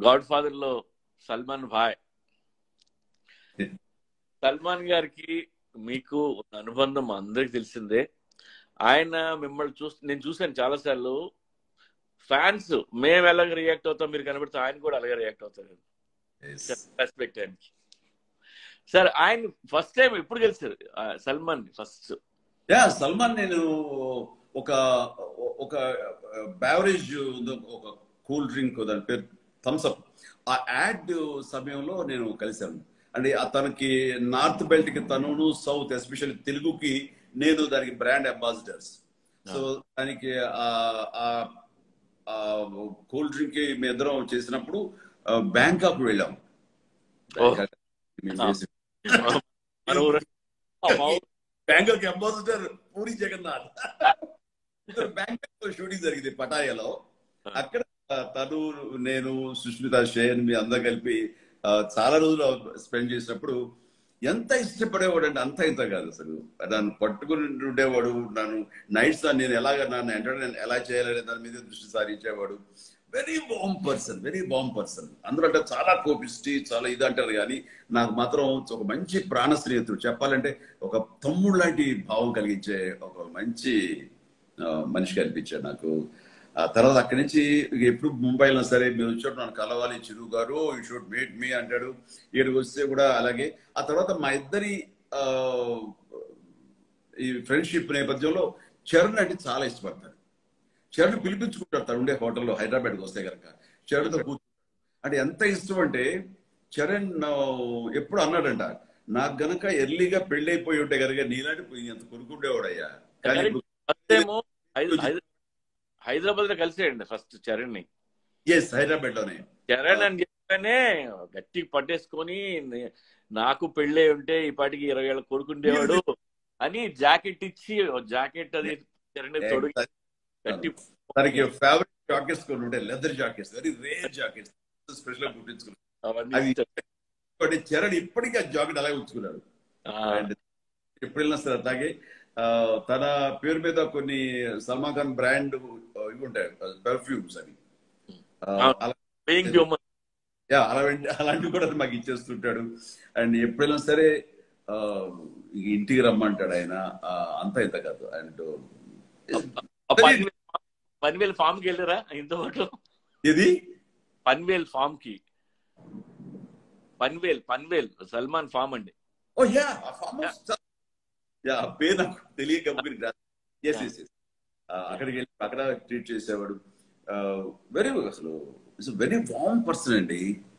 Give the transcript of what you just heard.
God father లో సల్మాన్ భాయ్ సల్మాన్ గారికి మీకు ఉన్న అనుబంధం అందరికి తెలిసిందే ఆయన మిమ్మల్ని చూసి నేను చూసాను చాలా సార్లు ఫ్యాన్స్ మేము ఎలాగ రియాక్ట్ అవుతాం మీరు కనబడితే ఆయన కూడా అలాగే రియాక్ట్ అవుతారు రెస్పెక్ట్ ఆయనకి సార్ ఆయన ఫస్ట్ టైం ఎప్పుడు కలిసారు ఆ, సల్మాన్ ఫస్ట్ యా సల్మాన్ నేను ఒక ఒక బ్యావరేజ్ ఒక కూల్ డ్రింక్ దాని పేరు థమ్స్ అప్ ఆ యాడ్ సమయంలో నేను కలిశాను అంటే ఆ తనకి నార్త్ బెల్ట్ కి తనును సౌత్ ఎస్పెషల్లీ తెలుగుకి నేను దానికి బ్రాండ్ అంబాసిడర్స్ సో దానికి ఆ కూల్ డ్రింక్ మీ ఇద్దరం చేసినప్పుడు బ్యాంకాక్ వెళ్ళాం ఓహ్. మేము ఆ. చేసి- మన ఊరు ఆ, మా ఊరు. Bangkok ambassador Puri Jagannath Bangkok shooting జరిగింది పటాయాలో అక్కడ తను నేను సుష్మిత షేన్ మీ అందరు కలిపి ఆ, చాలా రోజులు స్పెండ్ చేసినప్పుడు ఎంత ఇష్టపడేవాడు అంటే అంత ఇంత కాదు అసలు నన్ను పట్టుకుని ఉండేవాడు నన్ను నైట్స్ నేను ఎలాగ నన్ను ఎంటర్టైన్ ఎలా చేయాలనే దాని మీద దృష్టి సారించేవాడు very balm person very balm person అందరూ అంటే చాలా కోపిస్టి చాలా ఇది అంటారు కానీ నాకు మాత్రం ఒక మంచి ప్రాణ స్నేహితుడు చెప్పాలంటే ఒక తమ్ముడు లాంటి భావం కలిగించే ఒక మంచి ఆ, మనిషి కనిపించాడు నాకు ఆ తర్వాత అక్కడి నుంచి ఇక ఎప్పుడు ముంబైలో సరే మీరు వచ్చాడు నన్ను కలవాలి చిరు గారు యూ షుడ్ మీట్ మీ అంటాడు ఇక్కడికి వస్తే కూడా అలాగే ఆ తర్వాత మా ఇద్దరి ఆ, ఈ ఫ్రెండ్షిప్ నేపథ్యంలో చరణ్ అంటే చాలా ఇష్టపడతాడు చరణ్ పిలిపించుకుంటాడు తను ఉండే హోటల్లో హైదరాబాద్కి వస్తే కనుక చరణ్తో కూర్చు అంటే ఎంత ఇష్టం అంటే చరణ్ ఆ, ఎప్పుడు అన్నాడంట నాకు గనక ఎర్లీగా పెళ్ళైపోయి ఉంటే కనుక నీలాంటి పోయి ఎంత కొనుక్కుండేవాడయ్యా కానీ ఇప్పుడు ఫస్ట్ టైం హైదరాబాద్ లో కలిసేయండి ఫస్ట్ చరణ్ ని ఎస్ హైదరాబాద్ లోనే చరణ్ అని చెప్పగానే గట్టిగా పట్టేసుకొని నే- నాకు పెళ్ళే ఉంటే ఈ పాటికి ఇరవై ఏళ్ళ కొడుకుండేవాడు అని జాకెట్ ఇచ్చి జాకెట్ అది చరణ్ తొడిగి గట్టి తనకి ఫేవరెట్ జాకెట్స్ కొన్ని ఉంటాయి leather jackets very rare jackets special కుట్టించుకున్నాడు అవన్నీ అవి- ఇచ్చాడు. బట్ చరణ్ ఇప్పటికీ ఆ జాకెట్ అలాగే ఉంచుకున్నాడు ఆ, అండ్ ఎప్పుడు వెళ్ళినా సరే అట్లాగే ఆ, తన పేరు మీద కొన్ని సల్మాన్ ఖాన్ బ్రాండ్ ఇవి ఉంటాయి పెర్ఫ్యూమ్స్ అవి ఆ, అలా being human. యా అలాంటి అలాంటివి కూడా మాకు ఇచ్చేస్తుంటాడు అండ్ ఎప్పుడైనా సరే ఆ, ఇక ఇంటికి రమ్మంటాడు ఆయన ఆ, అంత ఇంత కాదు అండ్ ఆ పన్వేల్ పన్వేల్ ఫామ్ కి వెళ్ళారా ఇంతవరకు ఇది పన్వేల్ ఫామ్ కి పన్వేల్ పన్వేల్ సల్మాన్ ఫామ్ అండి ఓ యా యా ఆ పేరు నాకు తెలియక ఎస్ ఎస్ ఎస్ అక్కడికి వెళ్ళి అక్కడ ట్రీట్ చేసేవాడు వెరీ అసలు ఇట్స్ వెరీ వామ్ పర్సన్ అండి